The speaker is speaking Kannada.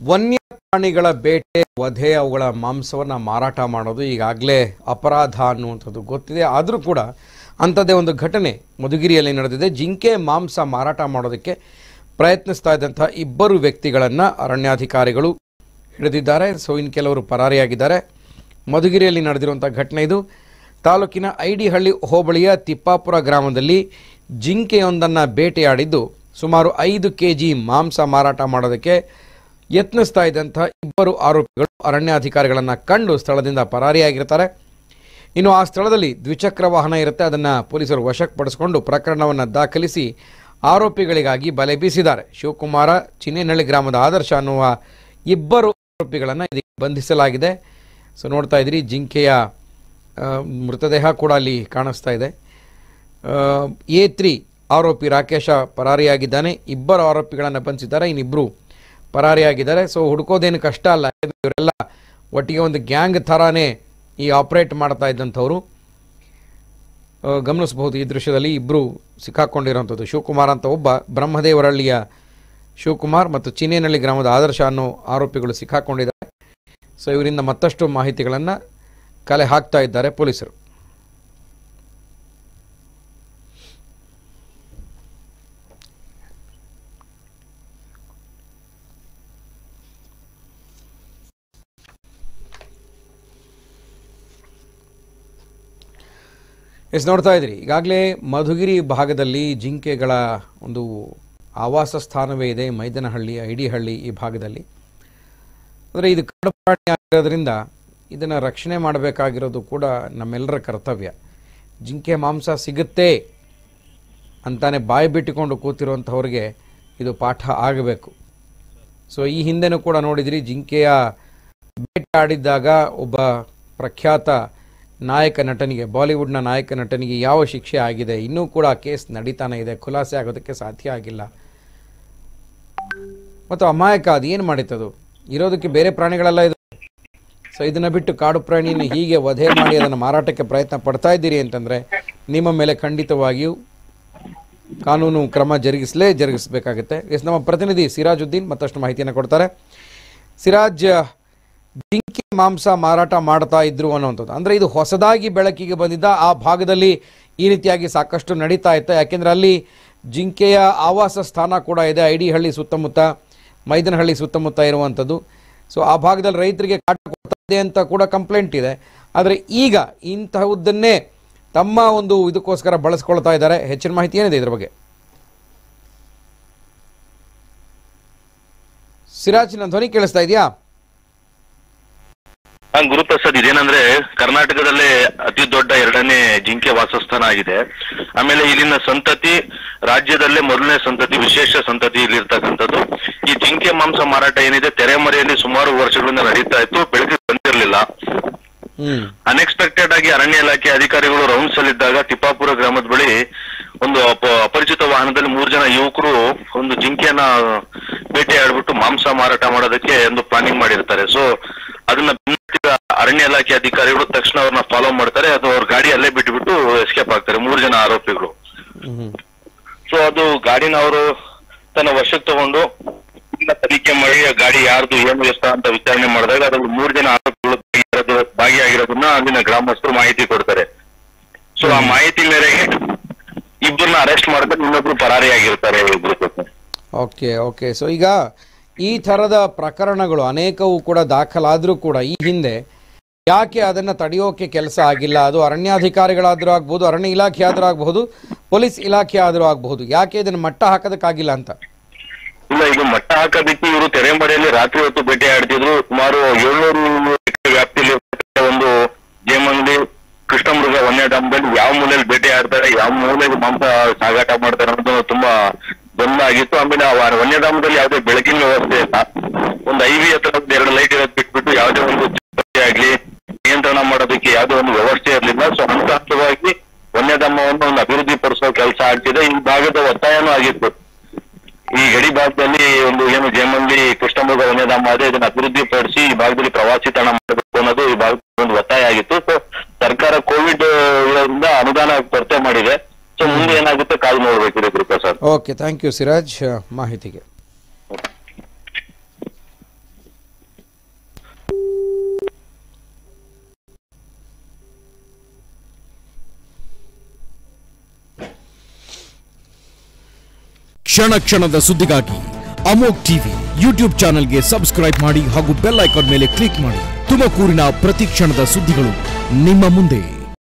ವನ್ಯ ಪ್ರಾಣಿಗಳ ಬೇಟೆ ವಧೆ ಅವುಗಳ ಮಾಂಸವನ್ನು ಮಾರಾಟ ಮಾಡೋದು ಈಗಾಗಲೇ ಅಪರಾಧ ಅನ್ನುವಂಥದ್ದು ಗೊತ್ತಿದೆ ಆದರೂ ಕೂಡ ಅಂಥದ್ದೇ ಒಂದು ಘಟನೆ ಮಧುಗಿರಿಯಲ್ಲಿ ನಡೆದಿದೆ ಜಿಂಕೆ ಮಾಂಸ ಮಾರಾಟ ಮಾಡೋದಕ್ಕೆ ಪ್ರಯತ್ನಿಸ್ತಾ ಇದ್ದಂಥ ಇಬ್ಬರು ವ್ಯಕ್ತಿಗಳನ್ನು ಅರಣ್ಯಾಧಿಕಾರಿಗಳು ಹಿಡಿದಿದ್ದಾರೆ ಸೊ ಇನ್ನು ಕೆಲವರು ಪರಾರಿಯಾಗಿದ್ದಾರೆ ಮಧುಗಿರಿಯಲ್ಲಿ ನಡೆದಿರುವಂಥ ಘಟನೆ ಇದು ತಾಲೂಕಿನ ಐಡಿಹಳ್ಳಿ ಹೋಬಳಿಯ ತಿಪ್ಪಾಪುರ ಗ್ರಾಮದಲ್ಲಿ ಜಿಂಕೆಯೊಂದನ್ನು ಬೇಟೆಯಾಡಿದ್ದು ಸುಮಾರು ಐದು ಕೆ ಜಿ ಮಾಂಸ ಮಾರಾಟ ಮಾಡೋದಕ್ಕೆ ಯತ್ನಿಸ್ತಾ ಇದ್ದಂಥ ಇಬ್ಬರು ಆರೋಪಿಗಳು ಅರಣ್ಯಾಧಿಕಾರಿಗಳನ್ನು ಕಂಡು ಸ್ಥಳದಿಂದ ಪರಾರಿಯಾಗಿರ್ತಾರೆ ಇನ್ನು ಆ ಸ್ಥಳದಲ್ಲಿ ದ್ವಿಚಕ್ರ ವಾಹನ ಇರುತ್ತೆ ಅದನ್ನು ಪೊಲೀಸರು ವಶಕ್ಕೆ ಪಡಿಸಿಕೊಂಡು ಪ್ರಕರಣವನ್ನು ದಾಖಲಿಸಿ ಆರೋಪಿಗಳಿಗಾಗಿ ಬಲೆ ಬೀಸಿದ್ದಾರೆ ಶಿವಕುಮಾರ ಚಿನ್ನೇನಹಳ್ಳಿ ಗ್ರಾಮದ ಆದರ್ಶ ಅನ್ನುವ ಇಬ್ಬರು ಆರೋಪಿಗಳನ್ನು ಇದೀಗ ಬಂಧಿಸಲಾಗಿದೆ ಸೊ ನೋಡ್ತಾ ಇದ್ದೀರಿ ಜಿಂಕೆಯ ಆ, ಮೃತದೇಹ ಕೂಡ ಅಲ್ಲಿ ಕಾಣಿಸ್ತಾ ಇದೆ ಎ ತ್ರೀ ಆರೋಪಿ ರಾಕೇಶ ಪರಾರಿಯಾಗಿದ್ದಾನೆ ಇಬ್ಬರು ಆರೋಪಿಗಳನ್ನು ಬಂಧಿಸಿದ್ದಾರೆ ಇನ್ನಿಬ್ಬರು ಪರಾರಿಯಾಗಿದ್ದಾರೆ ಸೊ ಹುಡುಕೋದೇನು ಕಷ್ಟ ಅಲ್ಲ ಯಾಕಂದ್ರೆ ಇವರೆಲ್ಲ ಒಟ್ಟಿಗೆ ಒಂದು ಗ್ಯಾಂಗ್ ಥರಾನೇ ಈ ಆಪರೇಟ್ ಮಾಡ್ತಾ ಇದ್ದಂಥವ್ರು ಆ, ಗಮನಿಸಬಹುದು ಈ ದೃಶ್ಯದಲ್ಲಿ ಇಬ್ಬರು ಸಿಕ್ಕಾಕೊಂಡಿರುವಂಥದ್ದು ಶಿವಕುಮಾರ್ ಅಂತ ಒಬ್ಬ ಬ್ರಹ್ಮದೇವರಹಳ್ಳಿಯ ಶಿವಕುಮಾರ್ ಮತ್ತು ಚಿನ್ನೇನಹಳ್ಳಿ ಗ್ರಾಮದ ಆದರ್ಶ ಅನ್ನೋ ಆರೋಪಿಗಳು ಸಿಕ್ಕಾಕೊಂಡಿದ್ದಾರೆ ಸೊ ಇವರಿಂದ ಮತ್ತಷ್ಟು ಮಾಹಿತಿಗಳನ್ನು ಕಲೆ ಹಾಕ್ತಾ ಇದ್ದಾರೆ ಪೊಲೀಸರು ಎಸ್ ನೋಡ್ತಾ ಇದ್ರಿ ಈಗಾಗಲೇ ಮಧುಗಿರಿ ಭಾಗದಲ್ಲಿ ಜಿಂಕೆಗಳ ಒಂದು ಆವಾಸ ಸ್ಥಾನವೇ ಇದೆ ಮೈದನಹಳ್ಳಿ ಐಡಿಹಳ್ಳಿ ಈ ಭಾಗದಲ್ಲಿ ಅಂದರೆ ಇದು ಕಾಡು ಪ್ರಾಣಿ ಆಗಿರೋದ್ರಿಂದ ಇದನ್ನು ರಕ್ಷಣೆ ಮಾಡಬೇಕಾಗಿರೋದು ಕೂಡ ನಮ್ಮೆಲ್ಲರ ಕರ್ತವ್ಯ ಜಿಂಕೆ ಮಾಂಸ ಸಿಗುತ್ತೆ ಅಂತಾನೆ ಬಾಯಿ ಬಿಟ್ಟುಕೊಂಡು ಕೂತಿರುವಂಥವ್ರಿಗೆ ಇದು ಪಾಠ ಆಗಬೇಕು ಸೊ ಈ ಹಿಂದೆನೂ ಕೂಡ ನೋಡಿದ್ರಿ ಜಿಂಕೆಯ ಬೇಟೆ ಆಡಿದ್ದಾಗ ಒಬ್ಬ ಪ್ರಖ್ಯಾತ ನಾಯಕ ನಟನಿಗೆ ಬಾಲಿವುಡ್ನ ನಾಯಕ ನಟನಿಗೆ ಯಾವ ಶಿಕ್ಷೆ ಆಗಿದೆ ಇನ್ನೂ ಕೂಡ ಕೇಸ್ ನಡೀತಾನೆ ಇದೆ ಖುಲಾಸೆ ಆಗೋದಕ್ಕೆ ಸಾಧ್ಯ ಆಗಿಲ್ಲ ಮತ್ತು ಅಮಾಯಕ ಅದು ಏನು ಮಾಡಿತ್ತದು ಇರೋದಕ್ಕೆ ಬೇರೆ ಪ್ರಾಣಿಗಳೆಲ್ಲ ಇದೆ ಸೊ ಇದನ್ನು ಬಿಟ್ಟು ಕಾಡು ಪ್ರಾಣಿಯನ್ನು ಹೀಗೆ ವಧೆ ಮಾಡಿ ಅದನ್ನು ಮಾರಾಟಕ್ಕೆ ಪ್ರಯತ್ನ ಪಡ್ತಾ ಇದ್ದೀರಿ ಅಂತಂದರೆ ನಿಮ್ಮ ಮೇಲೆ ಖಂಡಿತವಾಗಿಯೂ ಕಾನೂನು ಕ್ರಮ ಜರುಗಿಸಲೇ ಜರುಗಿಸಬೇಕಾಗುತ್ತೆ ಎಸ್ ನಮ್ಮ ಪ್ರತಿನಿಧಿ ಸಿರಾಜುದ್ದೀನ್ ಮತ್ತಷ್ಟು ಮಾಹಿತಿಯನ್ನು ಕೊಡ್ತಾರೆ ಸಿರಾಜ್ ಜಿಂಕೆ ಮಾಂಸ ಮಾರಾಟ ಮಾಡ್ತಾ ಇದ್ರು ಅನ್ನುವಂಥದ್ದು ಅಂದರೆ ಇದು ಹೊಸದಾಗಿ ಬೆಳಕಿಗೆ ಬಂದಿದ್ದ ಆ ಭಾಗದಲ್ಲಿ ಈ ರೀತಿಯಾಗಿ ಸಾಕಷ್ಟು ನಡೀತಾ ಇತ್ತು ಯಾಕೆಂದರೆ ಅಲ್ಲಿ ಜಿಂಕೆಯ ಆವಾಸ ಸ್ಥಾನ ಕೂಡ ಇದೆ ಐಡಿಹಳ್ಳಿ ಸುತ್ತಮುತ್ತ ಮೈದನಹಳ್ಳಿ ಸುತ್ತಮುತ್ತ ಇರುವಂಥದ್ದು ಸೊ ಆ ಭಾಗದಲ್ಲಿ ರೈತರಿಗೆ ಕಾಟ ಕೊಡ್ತಾ ಇದೆ ಅಂತ ಕೂಡ ಕಂಪ್ಲೇಂಟ್ ಇದೆ ಆದರೆ ಈಗ ಇಂತಹದ್ದನ್ನೇ ತಮ್ಮ ಒಂದು ಇದಕ್ಕೋಸ್ಕರ ಬಳಸ್ಕೊಳ್ತಾ ಇದ್ದಾರೆ ಹೆಚ್ಚಿನ ಮಾಹಿತಿ ಏನಿದೆ ಇದ್ರ ಬಗ್ಗೆ ಸಿರಾಜ್ ನನ್ನ ಧ್ವನಿ ಕೇಳಿಸ್ತಾ ಇದೆಯಾ ಹಾ ಗುರುಪ್ರಸಾದ್ ಇದೇನಂದ್ರೆ ಕರ್ನಾಟಕದಲ್ಲೇ ಅತಿ ದೊಡ್ಡ ಎರಡನೇ ಜಿಂಕೆ ವಾಸಸ್ಥಾನ ಆಗಿದೆ ಆಮೇಲೆ ಇಲ್ಲಿನ ಸಂತತಿ ರಾಜ್ಯದಲ್ಲೇ ಮೊದಲನೇ ಸಂತತಿ ವಿಶೇಷ ಸಂತತಿ ಇಲ್ಲಿರ್ತಕ್ಕಂಥದ್ದು ಈ ಜಿಂಕೆ ಮಾಂಸ ಮಾರಾಟ ಏನಿದೆ ತೆರೆಮರೆಯಲ್ಲಿ ಸುಮಾರು ವರ್ಷಗಳಿಂದ ನಡೀತಾ ಇತ್ತು ಬೆಳಗ್ಗೆ ಬಂದಿರಲಿಲ್ಲ ಹ್ಮ್ ಅನ್ಎಕ್ಸ್ಪೆಕ್ಟೆಡ್ ಆಗಿ ಅರಣ್ಯ ಇಲಾಖೆ ಅಧಿಕಾರಿಗಳು ರೌಂಡ್ಸ್ ಅಲ್ಲಿದ್ದಾಗ ತಿಪ್ಪಾಪುರ ಗ್ರಾಮದ ಬಳಿ ಒಂದು ಅಪ- ಅಪರಿಚಿತ ವಾಹನದಲ್ಲಿ ಮೂರು ಜನ ಯುವಕರು ಒಂದು ಜಿಂಕೆಯನ್ನ ಬೇಟೆ ಆಡ್ಬಿಟ್ಟು ಮಾಂಸ ಮಾರಾಟ ಮಾಡೋದಕ್ಕೆ ಒಂದು ಪ್ಲಾನಿಂಗ್ ಮಾಡಿರ್ತಾರೆ ಸೊ ಅದನ್ನ ಬೆನ್ನತ್ತಿದ ಅರಣ್ಯ ಇಲಾಖೆ ಅಧಿಕಾರಿಗಳು ತಕ್ಷಣ ಅವ್ರನ್ನ ಫಾಲೋ ಮಾಡ್ತಾರೆ ಅದು ಅವ್ರ ಗಾಡಿ ಅಲ್ಲೇ ಬಿಟ್ಬಿಟ್ಟು ಎಸ್ಕೇಪ್ ಆಗ್ತಾರೆ ಮೂರು ಜನ ಆರೋಪಿಗಳು ಹ್ಮ್ ಸೊ ಅದು ಗಾಡಿನ ಅವರು ತನ್ನ ವಶಕ್ಕೆ ತಗೊಂಡು ಇನ್ನ ತನಿಖೆ ಮಾಡಿ ಆ ಗಾಡಿ ಯಾರ್ದು ಏನು ಎಷ್ಟ ಅಂತ ವಿಚಾರಣೆ ಮಾಡಿದಾಗ ಅದ್ರಲ್ಲಿ ಮೂರು ಜನ ಆರೋಪಿಗಳು ಭಾಗಿಯಾಗಿರೋದು- ಭಾಗಿಯಾಗಿರೋದನ್ನ ಅಲ್ಲಿನ ಗ್ರಾಮಸ್ಥರು ಮಾಹಿತಿ ಕೊಡ್ತಾರೆ ಸೊ ಆ ಮಾಹಿತಿ ಮೇರೆಗೆ ಇಬ್ಬರನ್ನ ಅರೆಸ್ಟ್ ಮಾಡ್ಕೊಂಡು ಇನ್ನೊಬ್ರು ಪರಾರಿಯಾಗಿರ್ತಾರೆ ಇಬ್ರು ಜೊತೆ ಓಕೆ ಓಕೆ ಸೊ ಈಗ ಈ ಥರದ ಪ್ರಕರಣಗಳು ಅನೇಕವು ಕೂಡ ದಾಖಲಾದರೂ ಕೂಡ ಈ ಹಿಂದೆ ಯಾಕೆ ಅದನ್ನು ತಡೆಯೋಕೆ ಕೆಲಸ ಆಗಿಲ್ಲ ಅದು ಅರಣ್ಯಾಧಿಕಾರಿಗಳಾದರೂ ಆಗ್ಬೋದು ಅರಣ್ಯ ಇಲಾಖೆ ಆದರೂ ಆಗಬಹುದು ಪೊಲೀಸ್ ಇಲಾಖೆ ಆದರೂ ಆಗಬಹುದು ಯಾಕೆ ಇದನ್ನು ಮಟ್ಟ ಹಾಕೋದಕ್ಕಾಗಿಲ್ಲ ಅಂತ ಇಲ್ಲ ಇದು ಮಟ್ಟ ಹಾಕೋದಕ್ಕೆ ಇವರು ತೆರೆಮರೆಯಲ್ಲಿ ರಾತ್ರಿ ಹೊತ್ತು ಭೇಟಿ ಆಡ್ತಿದ್ರು ಸುಮಾರು ಏಳ್ನೂರು ಎಕರೆ ವ್ಯಾಪ್ತಿಯಲ್ಲಿ ಇರ್ತಕ್ಕಂಥ ಒಂದು ಜೇಮಂಗಲಿ ಕೃಷ್ಣಮೃಗ ವನ್ಯಧಾಮದಲ್ಲಿ ಯಾವ ಮೂಲೆಯಲ್ಲಿ ಭೇಟಿ ಆಡ್ತಾರೆ ಯಾವ ಮೂಲೆಯಲ್ಲಿ ಮಾಂಸ ಸಾಗಾಟ ಮಾಡ್ತಾರೆ ಅನ್ನೋದು ತುಂಬಾ ಗೊಂದಲ ಆಗಿತ್ತು ಆಮೇಲೆ ಆ ವ- ವನ್ಯಧಾಮದಲ್ಲಿ ಯಾವುದೇ ಬೆಳಕಿನ ವ್ಯವಸ್ಥೆ ಇಲ್ಲ ಒಂದು ಐವಿ ಹತ್ರ ಒಂದು ಎರಡು ಲೈಟ್ ಇರೋದು ಬಿಟ್ಬಿಟ್ಟು ಯಾವುದೇ ಒಂದು ಚಿತ್ರತೆ ಆಗ್ಲಿ ನಿಯಂತ್ರಣ ಮಾಡೋದಕ್ಕೆ ಯಾವುದೇ ಒಂದು ವ್ಯವಸ್ಥೆ ಇರಲಿಲ್ಲ ಸೊ ಹಂತ ಹಂತವಾಗಿ ವನ್ಯಧಾಮವನ್ನು ಒಂದು ಅಭಿವೃದ್ಧಿ ಪಡಿಸೋ ಕೆಲಸ ಆಗ್ತಿದೆ ಈ ಭಾಗದ ಒತ್ತಾಯನೂ ಆಗಿತ್ತು ಈ ಗಡಿ ಭಾಗದಲ್ಲಿ ಒಂದು ಏನು ಜೇಮಂದಿ ಕೃಷ್ಣಮೃಗ ವನ್ಯಧಾಮ ಇದೆ ಇದನ್ನ ಅಭಿವೃದ್ಧಿ ಪಡಿಸಿ ಈ ಭಾಗದಲ್ಲಿ ಪ್ರವಾಸಿ ತಾಣ ಮಾಡಬೇಕು ಅನ್ನೋದು ಈ ಭಾಗದ ಒಂದು ಒತ್ತಾಯ ಆಗಿತ್ತು ಸೊ ಸರ್ಕಾರ ಕೋವಿಡ್ ಇರೋದ್ರಿಂದ ಅನುದಾನ ಕೊರತೆ ಮಾಡಿದೆ ಸೊ ಮುಂದೆ ಏನಾಗುತ್ತೆ ಕಾದು ನೋಡ್ಬೇಕಿದೆ Guruprasad okay thank you Siraj ಮಾಹಿತಿಗೆ ಕ್ಷಣ ಕ್ಷಣದ ಸುದ್ದಿಗಾಗಿ ಅಮೋಕ್ ಟಿವಿ ಯೂಟ್ಯೂಬ್ ಚಾನೆಲ್ಗೆ ಸಬ್ಸ್ಕ್ರೈಬ್ ಮಾಡಿ ಹಾಗೂ ಬೆಲ್ ಐಕಾನ್ ಮೇಲೆ ಕ್ಲಿಕ್ ಮಾಡಿ ತುಮಕೂರಿನ ಪ್ರತಿ ಕ್ಷಣದ ಸುದ್ದಿಗಳು ನಿಮ್ಮ ಮುಂದೆ